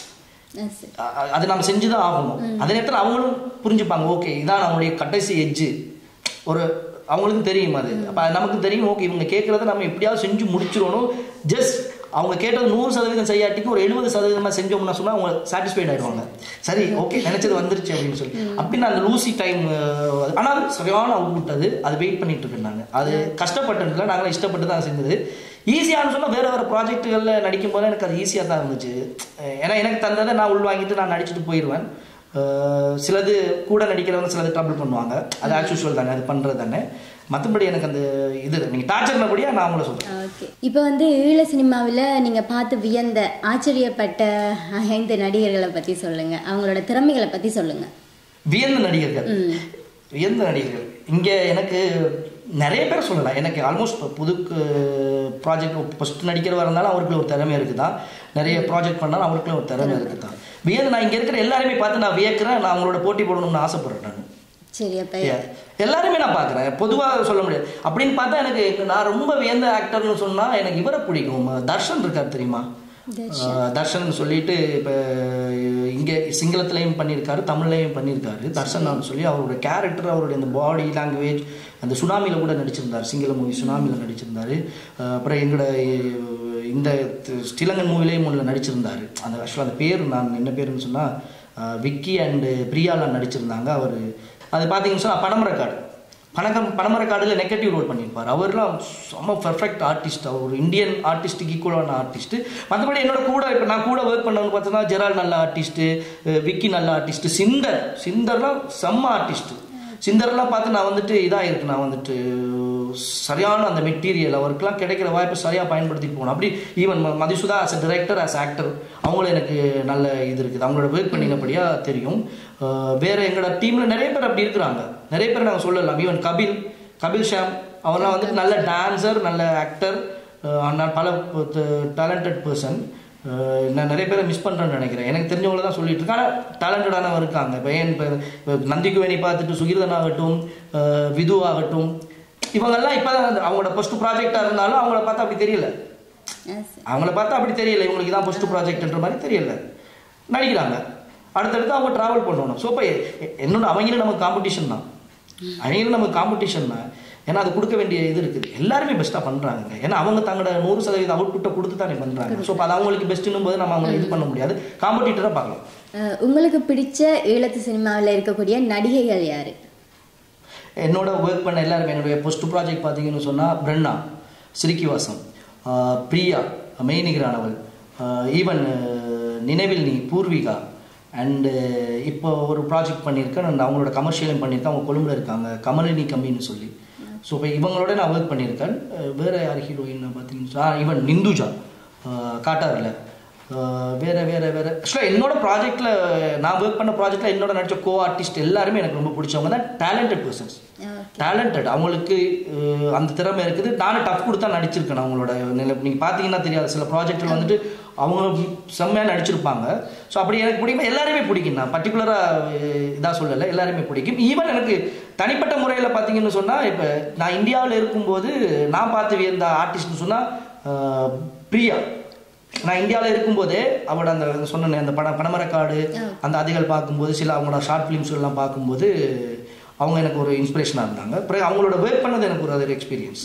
அஹ் சரி. அ- அது நம்ம செஞ்சு தான் ஆகணும் அதே நேரத்தில் அவங்களும் புரிஞ்சுப்பாங்க ஓகே இதான் நம்மளுடைய கடைசி எட்ஜு ஒரு அவங்களுக்கும் தெரியும் அது அப்போ நமக்கு தெரியும் ஓகே இவங்க கேட்குறத நம்ம எப்படியாவது செஞ்சு முடிச்சிடணும் ஜஸ்ட் அவங்க கேட்டது நூறு சதவீதம் செய்யாட்டிக்கு ஒரு எழுபது சதவீதமாக செஞ்சோம்னா சொன்னா அவங்க சாட்டிஸ்ஃபைட் ஆயிடுவாங்க சரி ஓகே நினைச்சது வந்துருச்சு அப்படின்னு சொல்லி அப்படின்னு அந்த லூசி டைம் ஆனால் அது சரியான அவுட்புட் அது அது வெயிட் பண்ணிட்டு இருந்தாங்க அது கஷ்டப்பட்டதுல நாங்களும் இஷ்டப்பட்டு தான் செஞ்சது ஈஸியானு சொன்னால் வேற வேற ப்ராஜெக்ட்டுகளில் நடிக்கும் போது எனக்கு அது ஈஸியாக தான் இருந்துச்சு அஹ் ஏன்னா எனக்கு தந்ததை நான் உள்வாங்கிட்டு நான் நடிச்சுட்டு போயிடுவேன் அஹ் சிலது கூட நடிக்கிறவங்க சிலது ட்ரபிள் பண்ணுவாங்க அது ஆஸ் யூஷுவல் தானே அது பண்ணுறது தானே மற்றபடி எனக்கு அந்த இது நீங்கள் டார்ச்சர்னபடியாக நான் உங்களை சொல்கிறேன் ஓகே இப்போ வந்து ஈழ சினிமாவில் நீங்கள் பார்த்து வியந்த ஆச்சரியப்பட்ட ஐந்து நடிகர்களை பற்றி சொல்லுங்கள் அவங்களோட திறமைகளை பற்றி சொல்லுங்கள் வியந்த நடிகர்கள் வியந்த நடிகர்கள் இங்கே எனக்கு நிறைய பேர் சொல்லலாம் எனக்கு ஆல்மோஸ்ட் புது ப்ராஜெக்ட் ஃபஸ்ட் நடிக்கிறவா இருந்தாலும் அவருக்கு ஒரு திறமை இருக்குதா நிறைய ப்ராஜெக்ட் பண்ணாலும் அவருக்குள்ள ஒரு திறமை இருக்குதா வியந்து நான் இங்கே இருக்கிற எல்லாருமே பார்த்து நான் வியக்கிறேன் நான் அவங்களோட போட்டி போடணும்னு ஆசைப்படுறேன் நான் சரி அப்போ Yeah. எல்லாருமே நான் பார்க்குறேன் பொதுவாக சொல்ல முடியாது அப்படின்னு பார்த்தா எனக்கு நான் ரொம்ப வியந்த ஆக்டர்னு சொன்னால் எனக்கு இவரை பிடிக்கும் தர்ஷன் இருக்கார் தெரியுமா அஹ் தர்ஷன் சொல்லிட்டு இப்போ இங்கே சிங்களத்துலேயும் பண்ணியிருக்காரு தமிழ்லையும் பண்ணியிருக்காரு தர்ஷன் சொல்லி அவரோட கேரக்டர் அவருடைய அந்த பாடி லாங்குவேஜ் அந்த சுனாமியில் கூட நடிச்சிருந்தார் சிங்கள மூவி சுனாமியில் நடிச்சிருந்தாரு அஹ் அப்புறம் எங்களோட அஹ், இந்த தி- ஸ்ரீலங்கன் மூவிலையும் ஒன்றில் நடிச்சிருந்தாரு அந்த ஆக்சுவலாக அந்த பேர் நான் என்ன பேருன்னு சொன்னால் விக்கி அண்டு பிரியாலாம் நடிச்சிருந்தாங்க அவர் அது பார்த்தீங்கன்னு சொன்னால் பனமரக்காடு பணக்கம் பனமரக்காடில் நெகட்டிவ் ரோல் பண்ணியிருப்பார் அவர்லாம் செம்ம பெர்ஃபெக்ட் ஆர்டிஸ்ட் அவர் ஒரு இந்தியன் ஆர்டிஸ்ட்டுக்கு ஈக்குவலான ஆர்டிஸ்ட் மற்றபடி என்னோட கூட இப்போ நான் கூட ஒர்க் பண்ணவங்க பார்த்தோன்னா ஜெரால் நல்ல ஆர்டிஸ்ட்டு விக்கி நல்ல ஆர்டிஸ்ட்டு சிந்தர் சிந்தர்லாம் செம்ம ஆர்டிஸ்ட்டு சிந்தர்லாம் பார்த்து நான் வந்துட்டு இதாக இருக்கு நான் வந்துட்டு சரியான அந்த மெட்டீரியல் அவருக்கெல்லாம் கிடைக்கிற வாய்ப்பை சரியாக பயன்படுத்திட்டு போகணும் அப்படி even Mathisutha as a director as actor அவங்களும் எனக்கு நல்ல இது இருக்குது அவங்களோட ஒர்க் பண்ணினபடியாக தெரியும் அஹ் வேற எங்களோட டீமில் நிறைய பேர் அப்படி இருக்கிறாங்க நிறைய பேர் நாங்கள் சொல்லலாம் ஈவன் கபில் கபில் ஷாம் அவர்லாம் வந்துட்டு நல்ல டான்சர் நல்ல ஆக்டர் ஆனால் பல டேலண்டட் பர்சன் நான் நிறைய பேரை மிஸ் பண்ணுறேன்னு நினைக்கிறேன் எனக்கு தெரிஞ்சவங்கள தான் சொல்லிட்டு இருக்கேன் ஆனால் டேலண்டடானவங்க இருக்காங்க இப்போ ஏன் இப்போ இப்போ நந்திகுவேணி பார்த்துட்டு சுகிர்தன் ஆகட்டும் அஹ் விது ஆகட்டும் இவங்கெல்லாம் இப்போ தான் அவங்களோட ஃபர்ஸ்ட் ப்ராஜெக்டாக இருந்தாலும் அவங்கள பார்த்தா அப்படி தெரியல அவங்கள பார்த்தா அப்படி தெரியல இவங்களுக்கு தான் ஃபர்ஸ்ட் ப்ராஜெக்ட்ன்ற மாதிரி தெரியல நடிக்கிறாங்க அடுத்தடுத்து அவங்க ட்ராவல் பண்ணணும் ஸோ இப்போ என்னோட அவங்களும் நமக்கு காம்படிஷன் தான் அவங்களும் நமக்கு காம்படிஷன் தான் ஏன்னா அது கொடுக்க வேண்டிய இது இருக்குது எல்லாருமே பெஸ்ட்டாக பண்ணுறாங்க ஏன்னா அவங்க தங்களோட நூறு சதவீதம் அவுட்புட்டை கொடுத்து தானே பண்ணுறாங்க ஸோ அது அவங்களுக்கு பெஸ்ட்டுன்னும் போது நம்ம அவங்களை இது பண்ண முடியாது காம்படிட்டராக பார்க்கலாம் அஹ் உங்களுக்கு பிடிச்ச ஈழத்து சினிமாவில் இருக்கக்கூடிய நடிகைகள் யாரு என்னோட ஒர்க் பண்ண எல்லாருமே என்னுடைய ஃபர்ஸ்ட் ப்ராஜெக்ட் பார்த்தீங்கன்னு சொன்னால் பிரண்ணா ஸ்ரீகிவாசம் ஆஹ் பிரியா மெய்நிகரானவள் ஈவன் நினைவில் நீ பூர்விகா அண்டு இப்போ ஒரு ப்ராஜெக்ட் பண்ணியிருக்கேன் and அவங்களோட கமர்ஷியலும் பண்ணியிருக்கேன் அவங்க கொழும்புல இருக்காங்க கமலினி கம்மின்னு சொல்லி ஸோ இப்போ இவங்களோட நான் ஒர்க் பண்ணியிருக்கேன் அஹ் வேற யார் ஹீரோயின் பார்த்தீங்கன்னா ஈவன் நிந்துஜா காட்டாரில் வேற வேற வேற ஆக்சுவலாக என்னோட ப்ராஜெக்ட்ல நான் ஒர்க் பண்ண ப்ராஜெக்ட்ல என்னோட நடிச்ச கோ ஆர்டிஸ்ட் எல்லாருமே எனக்கு ரொம்ப பிடிச்சவங்க தான் டேலண்டட் பர்சன்ஸ் டேலண்டட் அவங்களுக்கு அஹ், அந்த திறமை இருக்குது நானும் டஃப் கொடுத்தா நடிச்சிருக்கேன் அவங்களோட நிலை நீங்கள் பார்த்தீங்கன்னா தெரியாது சில ப்ராஜெக்டில் வந்துட்டு அவங்க செம்மையாக நடிச்சிருப்பாங்க ஸோ அப்படி எனக்கு பிடிக்கும் எல்லாருமே பிடிக்கும் நான் பர்டிகுலராக இதாக சொல்லலை எல்லாருமே பிடிக்கும் ஈவன் எனக்கு தனிப்பட்ட முறையில் பார்த்தீங்கன்னு சொன்னால் இப்போ நான் இந்தியாவில் இருக்கும்போது நான் பார்த்து வியந்த ஆர்டிஸ்ட்னு சொன்னால் பிரியா நான் இந்தியாவில் இருக்கும்போதே அவரோட அந்த சொன்ன அந்த பட பனமரக்காடு அந்த அதிகள் பார்க்கும்போது சில அவங்களோட ஷார்ட் ஃபிலிம்ஸ் எல்லாம் பார்க்கும்போது அவங்க எனக்கு ஒரு இன்ஸ்பிரேஷனாக இருந்தாங்க அப்புறம் அவங்களோட ஒர்க் பண்ணது எனக்கு ஒரு அது எக்ஸ்பீரியன்ஸ்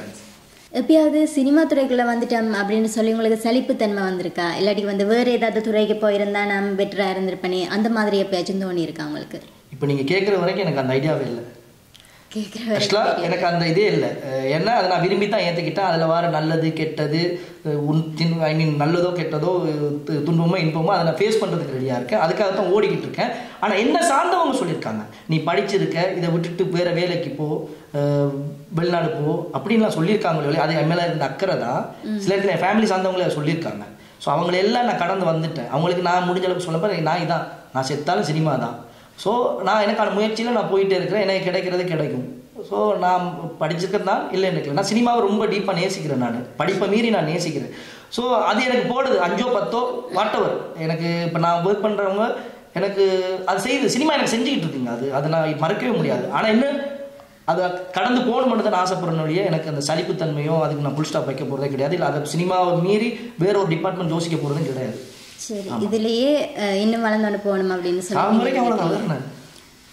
எப்பயாவது சினிமா துறைக்குள்ள வந்துட்டோம் அப்படின்னு சொல்லி உங்களுக்கு சலிப்புத்தன்மை வந்திருக்கா இல்லாட்டி வந்து வேற ஏதாவது துறைக்கு போயிருந்தா நான் பெட்டரா இருந்திருப்பேனே அந்த மாதிரி எப்பயாச்சும் தோணி இருக்கா உங்களுக்கு இப்போ நீங்கள் கேட்குற வரைக்கும் எனக்கு அந்த ஐடியாவே இல்லை கேட்குற ஆக்சுவலாக எனக்கு அந்த இதே இல்லை அஹ் ஏன்னா அதை நான் விரும்பி தான் ஏற்றுக்கிட்டேன் அதில் வர நல்லது கெட்டது அஹ் உன் தின் ஐ மீன் நல்லதோ கெட்டதோ து- துன்பமோ இன்பமோ அதை நான் ஃபேஸ் பண்ணுறதுக்கு ரெடியாக இருக்கேன் அதுக்காக தான் ஓடிக்கிட்டு இருக்கேன் ஆனால் என்ன சார்ந்தவங்க சொல்லியிருக்காங்க நீ படிச்சிருக்க இதை விட்டுட்டு வேற வேலைக்கு போ அஹ் வெளிநாடு போ அப்படின்லாம் சொல்லியிருக்காங்களோ இல்லையா அது என் மேலே இருந்த அக்கறை தான் சில இடத்துல என் ஃபேமிலி சார்ந்தவங்களே அதை சொல்லியிருக்காங்க ஸோ அவங்களை எல்லாம் நான் கடந்து வந்துட்டேன் அவங்களுக்கு நான் முடிஞ்ச அளவுக்கு சொல்லப்போ நான் இதான் நான் செத்தாலும் சினிமா தான் ஸோ நான் எனக்கான முயற்சியில் நான் போயிட்டே இருக்கிறேன் எனக்கு கிடைக்கிறது கிடைக்கும் ஸோ நான் படிச்சிருக்கிறதா இல்லை எனக்கு நான் சினிமாவை ரொம்ப டீப்பாக நேசிக்கிறேன் நான் படிப்பை மீறி நான் நேசிக்கிறேன் ஸோ அது எனக்கு போடுது அஞ்சோ பத்தோ வாட்டவர் எனக்கு இப்போ நான் ஒர்க் பண்ணுறவங்க எனக்கு அது செய்யுது சினிமா எனக்கு செஞ்சுக்கிட்டு இருக்குங்க அது அதை நான் மறக்கவே முடியாது ஆனால் என்ன அதை கடந்து போகணும் மட்டும் தான் ஆசைப்படுறனுடைய எனக்கு அந்த சலிப்புத்தன்மையோ அதுக்கு நான் புல் ஸ்டாப் வைக்க போகிறதே கிடையாது இல்லை அதை சினிமாவை மீறி வேற ஒரு டிபார்ட்மெண்ட் யோசிக்க போகிறதும் கிடையாது சரி இதுலயே அஹ், இன்னும் வளர்ந்தோன்னு போகணும் அப்படின்னு சாகும் சொல்லி வரைக்கும் அவ்வளோதான் அவ்வளோதானே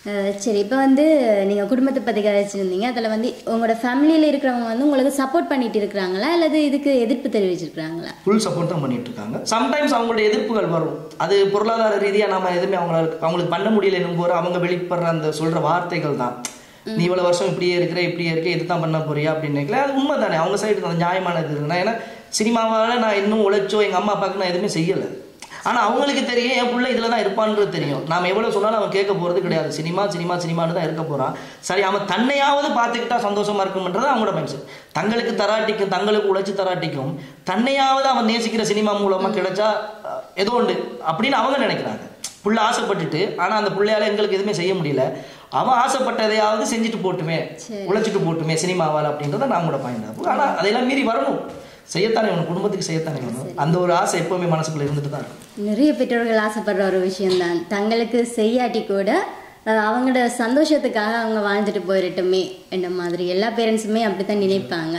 அஹ் சரி இப்போ வந்து நீங்கள் குடும்பத்தை பற்றி கதைச்சிருந்தீங்க அதில் வந்து உங்களோட ஃபேமிலியில் இருக்கிறவங்க வந்து உங்களுக்கு சப்போர்ட் பண்ணிட்டு இருக்கிறாங்களா அல்லது இதுக்கு எதிர்ப்பு தெரிவிச்சிருக்கிறாங்களா ஃபுல் சப்போர்ட் தான் பண்ணிட்டு இருக்காங்க சம்டைம்ஸ் அவங்களுடைய எதிர்ப்புகள் வரும் அது பொருளாதார ரீதியாக நாம எதுவுமே அவங்களுக்கு அவங்களுக்கு பண்ண முடியலன்னு போற அவங்க வெளிப்படுற அந்த சொல்ற வார்த்தைகள் தான் நீ இவ்வளவு வருஷம் இப்படியே இருக்கிற இப்படியே இருக்க இதுதான் பண்ண போறியா அப்படின்னு நினைக்கல அது உண்மை தானே அவங்க சைடு அந்த நியாயமானது இருக்குன்னா ஏன்னா சினிமாவால நான் இன்னும் உழைச்சோ எங்க அம்மா அப்பாவுக்கு நான் எதுவுமே செய்யலை ஆனா அவங்களுக்கு தெரியும் என் புள்ள இதுல தான் இருப்பான்றது தெரியும் நாம எவ்வளவு சொன்னாலும் அவன் கேட்க போறது கிடையாது சினிமா சினிமா சினிமான்னு தான் இருக்க போறான் சரி அவன் தன்னையாவது பார்த்துக்கிட்டா சந்தோஷமா இருக்கும்ன்றது அவங்களோட மைண்ட் செட் தங்களுக்கு தராட்டிக்கும் தங்களுக்கு உழைச்சு தராட்டிக்கும் தன்னையாவது அவன் நேசிக்கிற சினிமா மூலமா கிடைச்சா அஹ், ஏதோ உண்டு அப்படின்னு அவங்க நினைக்கிறாங்க புள்ள ஆசைப்பட்டுட்டு ஆனா அந்த பிள்ளையால எங்களுக்கு எதுவுமே செய்ய முடியல அவன் ஆசைப்பட்டதையாவது செஞ்சுட்டு போட்டுமே உழைச்சிட்டு போட்டுமே சினிமாவால் அப்படின்றத நம்மளோட பாயிண்ட் ஆனா அதையெல்லாம் மீறி வரணும் செய்யத்தானே வேணும் குடும்பத்துக்கு செய்யத்தானே வேணும் அந்த ஒரு ஆசை எப்பவுமே மனசுக்குள்ள இருந்துட்டு தான் இருக்கும் நிறைய பெற்றோர்கள் ஆசைப்படுற ஒரு விஷயம்தான் தங்களுக்கு செய்யாட்டி கூட அஹ், அவங்களோட சந்தோஷத்துக்காக அவங்க வாழ்ந்துட்டு போயிடட்டுமே என்ற மாதிரி எல்லா பேரண்ட்ஸுமே அப்படி தான் நினைப்பாங்க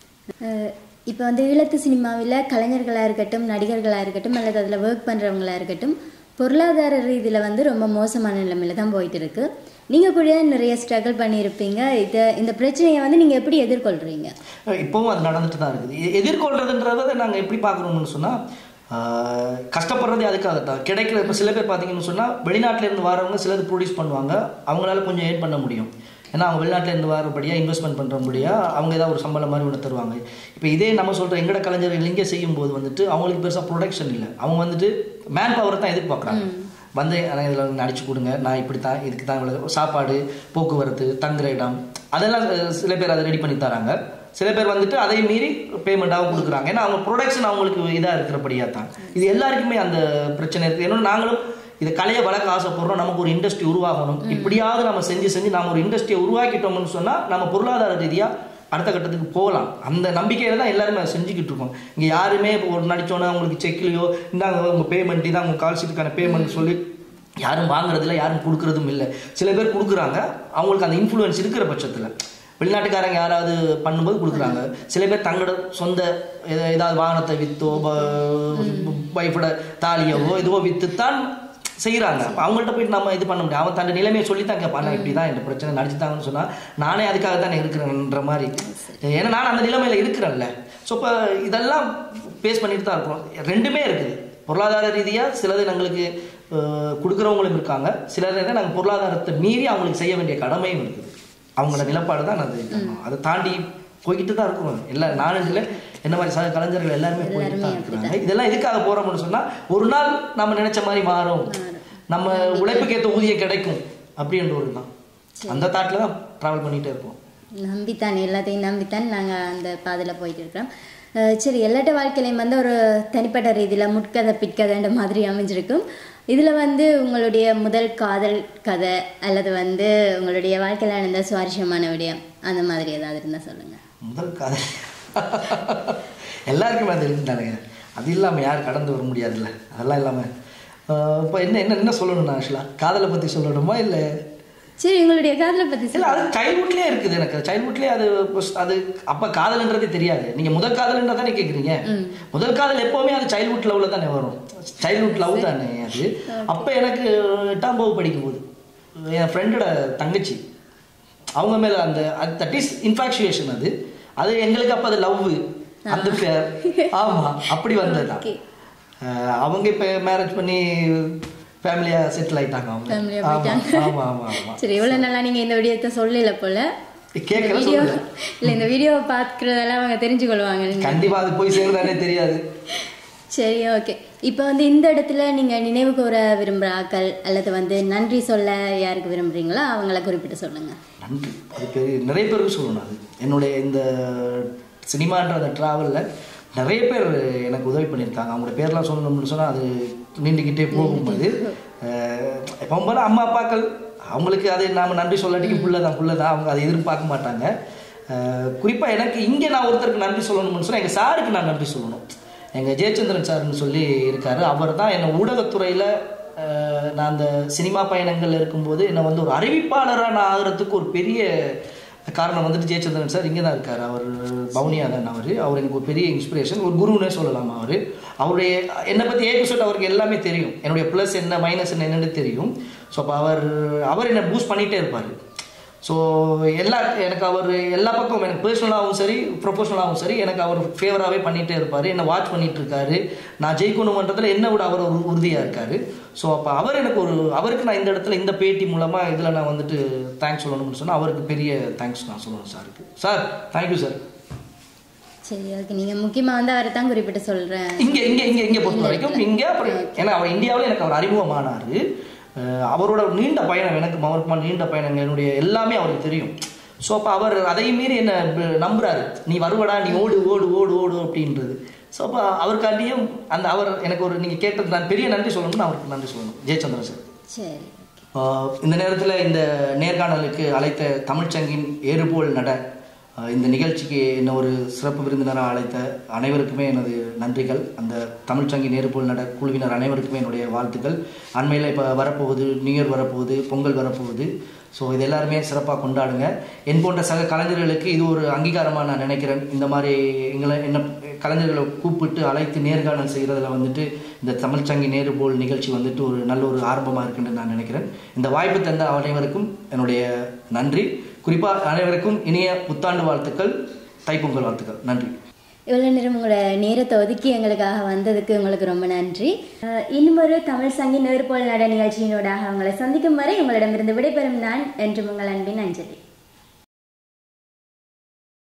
இப்போ வந்து ஈழத்து சினிமாவில் கலைஞர்களாக இருக்கட்டும் நடிகர்களாக இருக்கட்டும் அல்லது அதில் ஒர்க் பண்ணுறவங்களா இருக்கட்டும் பொருளாதார ரீதியில் வந்து ரொம்ப மோசமான நிலைமையில தான் போயிட்டு இருக்கு நீங்கள் கூட நிறைய ஸ்ட்ரகிள் பண்ணியிருப்பீங்க இதை இந்த பிரச்சனையை வந்து நீங்கள் எப்படி எதிர்கொள்கிறீங்க அஹ் இப்பவும் அது நடந்துட்டு தான் இருக்குது எ- எதிர்கொள்றதுன்றதை நாங்கள் எப்படி பார்க்கணும்னு சொன்னால் கஷ்டப்படுறதே அதுக்காக தான் கிடைக்கிற இப்போ சில பேர் பார்த்தீங்கன்னு சொன்னால் வெளிநாட்டுல இருந்து வரவங்க சிலது ப்ரொடியூஸ் பண்ணுவாங்க அவங்களால கொஞ்சம் ஏர்ன் பண்ண முடியும் ஏன்னா அவங்க வெளிநாட்டுல இருந்து வரபடியாக இன்வெஸ்ட்மெண்ட் பண்ணுறபடியா அவங்க ஏதாவது ஒரு சம்பளம் மாதிரி ஒன்று தருவாங்க இப்போ இதே நம்ம சொல்கிற எங்கட கலைஞர்கள் இங்கே செய்யும்போது வந்துட்டு அவங்களுக்கு பெருசாக ப்ரொடக்ஷன் இல்லை அவங்க வந்துட்டு மேன் பவர் தான் எதிர்பார்க்குறாங்க வந்து எனக்கு இதில் நடிச்சு கொடுங்க நான் இப்படி தான் இதுக்கு தான் இவ்வளோ சாப்பாடு போக்குவரத்து தங்குற இடம் அதெல்லாம் அஹ், சில பேர் அதை ரெடி பண்ணி தராங்க சில பேர் வந்துட்டு அதை மீறி பேமெண்ட்டாகவும் கொடுக்குறாங்க ஏன்னா அவங்க ப்ரொடக்ஷன் அவங்களுக்கு இதாக இருக்கிறபடியாக தான் இது எல்லாருக்குமே அந்த பிரச்சனை இருக்குது ஏன்னா நாங்களும் இதை கலையை வளர்க்க ஆசைப்படுறோம் நமக்கு ஒரு இண்டஸ்ட்ரி உருவாகணும் இப்படியாவது நம்ம செஞ்சு செஞ்சு நம்ம ஒரு இண்டஸ்ட்ரியை உருவாக்கிட்டோம்னு சொன்னால் நம்ம பொருளாதார ரீதியாக அடுத்த கட்டத்துக்கு போகலாம் அந்த நம்பிக்கையில தான் எல்லாருமே அதை செஞ்சுக்கிட்டு இருக்கோம் இங்கே யாருமே இப்போ ஒரு நடிச்சோன்னா உங்களுக்கு செக்லையோ இந்தாங்க உங்கள் பேமெண்ட் இதான் உங்கள் கால் ஷீட்டுக்கான பேமெண்ட் சொல்லி யாரும் வாங்குறதில்ல யாரும் கொடுக்கறதும் இல்லை சில பேர் கொடுக்குறாங்க அவங்களுக்கு அந்த இன்ஃப்ளூயன்ஸ் இருக்கிற பட்சத்தில் வெளிநாட்டுக்காரங்க யாராவது பண்ணும்போது கொடுக்குறாங்க சில பேர் தங்களோட சொந்த எத- ஏதாவது வாகனத்தை வித்தோ வைஃபோட தாலியவோ இதுவோ வித்து தான் செய்கிறாங்க அவங்கள்ட்ட போயிட்டு நம்ம இது பண்ண முடியும் அவன் தன் நிலைமையை சொல்லி தான் கேட்பான் நான் இப்படி தான் இந்த பிரச்சனை நடிச்சுட்டாங்கன்னு சொன்னா நானே அதுக்காக தான் இருக்கிறேன்ற மாதிரி ஏன்னா நான் அந்த நிலைமையில இருக்கிறேன்ல ஸோ இப்போ இதெல்லாம் பேஸ் பண்ணிட்டு தான் இருக்கோம் ரெண்டுமே இருக்குது பொருளாதார ரீதியாக சிலது எங்களுக்கு அஹ், கொடுக்குறவங்களும் இருக்காங்க சிலர் நாங்கள் பொருளாதாரத்தை மீறி அவங்களுக்கு செய்ய வேண்டிய கடமையும் இருக்குது அவங்களோட நிலப்பாடு தான் அது அதை தாண்டி போய்கிட்டு தான் இருக்கிறோம் எல்லா நாலஞ்சில் என்ன மாதிரி சக கலைஞர்கள் எல்லாருமே போயிட்டு தான் இருக்கிறாங்க இதெல்லாம் எதுக்காக போறோம்னு சொன்னா ஒரு நாள் நம்ம நினைச்ச மாதிரி மாறும் நம்ம உழைப்புக்கு ஏற்ற ஊதியம் கிடைக்கும் அப்படின்ற ஒரு தான் அந்த தாட்டில் தான் ட்ராவல் பண்ணிட்டே இருக்கோம் நம்பித்தான் எல்லாத்தையும் நம்பித்தான் நாங்கள் அந்த பாதையில் போயிட்டு இருக்கிறோம் அஹ் சரி எல்லாட்ட வாழ்க்கையிலையும் வந்து ஒரு தனிப்பட்ட ரீதியில் முட்கதை பிட்கதைன்ற மாதிரி அமைஞ்சிருக்கும் இதில் வந்து உங்களுடைய முதல் காதல் கதை அல்லது வந்து உங்களுடைய வாழ்க்கையில் நடந்த சுவாரஸ்யமான விடயம் அந்த மாதிரி ஏதாவது இருந்தால் சொல்லுங்கள் முதல் காதல் எல்லாருக்குமே அது இருக்குதானுங்க அது இல்லாமல் யார் கடந்து வர முடியாதுல்ல அதெல்லாம் இல்லாமல் இப்போ என்ன என்ன என்ன சொல்லணும் ஆக்சுவலாக காதலை பற்றி சொல்லணுமா இல்லை சரி உங்களுடைய காதலை பற்றி இல்ல அது சைல்ட்ஹுட்லயே இருக்குது எனக்கு சைல்ட்ஹுட்லயே அது first அது அப்ப காதல்ன்றதே தெரியாது நீங்க முதல் காதல்ன்றா தானே கேக்குறீங்க முதல் காதல் எப்பவுமே அது சைல்ட்ஹுட் லவ்ல தானே வரும் சைல்ட்ஹுட் லவ் தானே அது அப்ப எனக்கு எட்டாம் வகுப்பு படிக்கும் போது என் ஃப்ரெண்டோட தங்கச்சி அவங்க மேல அந்த தட் இஸ் இன்ஃபாக்சுவேஷன் அது அது எங்களுக்கு அப்ப அது லவ் அந்த affair. ஆமா அப்படி வந்ததுதான் Okay. அஹ் அவங்க இப்ப மேரேஜ் பண்ணி ஃபேமிலியா செட்டில் ஆயிட்டாங்க அவங்க Family-ஆ ஆமா போயிட்டாங்க. ஆமா ஆமா ஆமா சரி இவ்வளோ நாளா நீங்கள் இந்த விடயத்தை சொல்லல போல கேட்கல வீடியோ சொல்லுங்க இல்லை இந்த வீடியோவை பார்க்குறதெல்லாம் அவங்க தெரிஞ்சுக்கொள்வாங்க கண்டிப்பா அது போய் சேர்ந்தானே தெரியாது சரி ஓகே இப்போ வந்து இந்த இடத்துல நீங்கள் நினைவு கூற விரும்புகிற ஆக்கள் அல்லது வந்து நன்றி சொல்ல யாருக்கு விரும்புகிறீங்களோ அவங்கள குறிப்பிட்டு சொல்லுங்கள் நன்றி அது பெரிய நிறைய பேருக்கு சொல்லணும் அது என்னுடைய இந்த சினிமான்ற அந்த ட்ராவலில் நிறைய பேர் எனக்கு உதவி பண்ணியிருக்காங்க அவங்களோட பேர்லாம் சொல்லணும்னு சொன்னால் அது நீண்டுக்கிட்டே போகும்போது எப்போ போல அம்மா அப்பாக்கள் அவங்களுக்கு அது நாம் நன்றி சொல்லாட்டிக்கு புள்ள தான் புள்ள தான் அவங்க அதை எதிர்பார்க்க மாட்டாங்க குறிப்பாக எனக்கு இங்கே நான் ஒருத்தருக்கு நன்றி சொல்லணும்னு சொன்னால் எங்கள் சாருக்கு நான் நன்றி சொல்லணும் எங்கள் ஜெயச்சந்திரன் சார்னு சொல்லி இருக்காரு அவர் தான் என்னை ஊடகத்துறையில் நான் அந்த சினிமா பயணங்கள் இருக்கும்போது என்னை வந்து ஒரு அறிவிப்பாளராக நான் ஆகிறதுக்கு ஒரு பெரிய காரணம் வந்துட்டு ஜெயச்சந்திரன் சார் இங்கே தான் இருக்கார் அவர் பவுனியா தான் அவர் அவர் எனக்கு ஒரு பெரிய இன்ஸ்பிரேஷன் ஒரு குருன்னே சொல்லலாம் அவர் அவருடைய என்னை பற்றி ஏ டு அவருக்கு எல்லாமே தெரியும் என்னுடைய ப்ளஸ் என்ன மைனஸ் என்ன என்னன்னு தெரியும் ஸோ அப்போ அவர் அவர் என்னை பூஸ்ட் பண்ணிகிட்டே இருப்பார் ஸோ எல்லா எனக்கு அவர் எல்லா பக்கம் எனக்கு பர்சனலாகவும் சரி ப்ரொஃபஷனலாகவும் சரி எனக்கு அவர் ஃபேவராகவே பண்ணிகிட்டே இருப்பார் என்னை வாட்ச் பண்ணிட்டு இருக்காரு நான் ஜெயிக்கணுமன்றதுல என்ன விட அவர் ஒரு உறுதியாக இருக்காரு ஸோ அப்போ அவர் எனக்கு ஒரு அவருக்கு நான் இந்த இடத்துல இந்த பேட்டி மூலமாக இதில் நான் வந்துட்டு தேங்க்ஸ் சொல்லணும்னு சொன்னால் அவருக்கு பெரிய தேங்க்ஸ் நான் சொல்லணும் சாருக்கு சார் தேங்க்யூ சார் சரி ஓகே நீங்கள் முக்கியமாக வந்து அவரை தான் குறிப்பிட்டு சொல்கிறேன் இங்கே இங்கே இங்கே இங்கே பொறுத்த வரைக்கும் இங்கே அப்புறம் ஏன்னா அவர் இந்தியாவில் எனக்கு அவர் அறிமுகமானார் அஹ் அவரோட நீண்ட பயணம் எனக்கு அவருக்கு நீண்ட பயணம் என்னுடைய எல்லாமே அவருக்கு தெரியும் ஸோ அப்போ அவர் அதையும் மீறி என்ன ப- நம்புறாரு நீ வருவடா நீ ஓடு ஓடு ஓடு ஓடு அப்படின்றது ஸோ அப்போ அவருக்காண்டியும் அந்த அவர் எனக்கு ஒரு நீங்கள் கேட்டது நான் பெரிய நன்றி சொல்லணும்னு அவருக்கு நன்றி சொல்லணும் ஜெயச்சந்திரன் சார் சரி ஆஹ் இந்த நேரத்தில் இந்த நேர்காணலுக்கு அழைத்த தமிழ்ச்சங்கின் ஏறுபோல் நட ஆஹ் இந்த நிகழ்ச்சிக்கு என்ன ஒரு சிறப்பு விருந்தினராக அழைத்த அனைவருக்குமே எனது நன்றிகள் அந்த தமிழ்ச்சங்கின் ஏறுபோல் நட குழுவினர் அனைவருக்குமே என்னுடைய வாழ்த்துக்கள் அண்மையில் இப்போ வரப்போகுது நியூ இயர் வரப்போகுது பொங்கல் வரப்போகுது ஸோ இது எல்லாருமே சிறப்பாக கொண்டாடுங்க என் போன்ற சக கலைஞர்களுக்கு இது ஒரு அங்கீகாரமாக நான் நினைக்கிறேன் இந்த மாதிரி எங்களை என்ன கலைஞர்களை கூப்பிட்டு அழைத்து நேர்காணல் செய்கிறதுல வந்துட்டு இந்த தமிழ்ச்சங்கி நேரு போல் நிகழ்ச்சி வந்துட்டு ஒரு நல்ல ஒரு ஆரம்பமாக இருக்குன்னு நான் நினைக்கிறேன் இந்த வாய்ப்பு தந்த அனைவருக்கும் என்னுடைய நன்றி குறிப்பாக அனைவருக்கும் இனிய புத்தாண்டு வாழ்த்துக்கள் தைப்பொங்கல் வாழ்த்துக்கள் நன்றி இவ்வளோ நேரம் உங்களோட நேரத்தை ஒதுக்கி எங்களுக்காக வந்ததுக்கு உங்களுக்கு ரொம்ப நன்றி அஹ் இன்னும் ஒரு தமிழ் சங்கி நேர்போல் நட நிகழ்ச்சியினோடாக உங்களை சந்திக்கும் வரை உங்களிடமிருந்து விடைபெறும் நான் என்று உங்கள் அன்பின் அஞ்சலி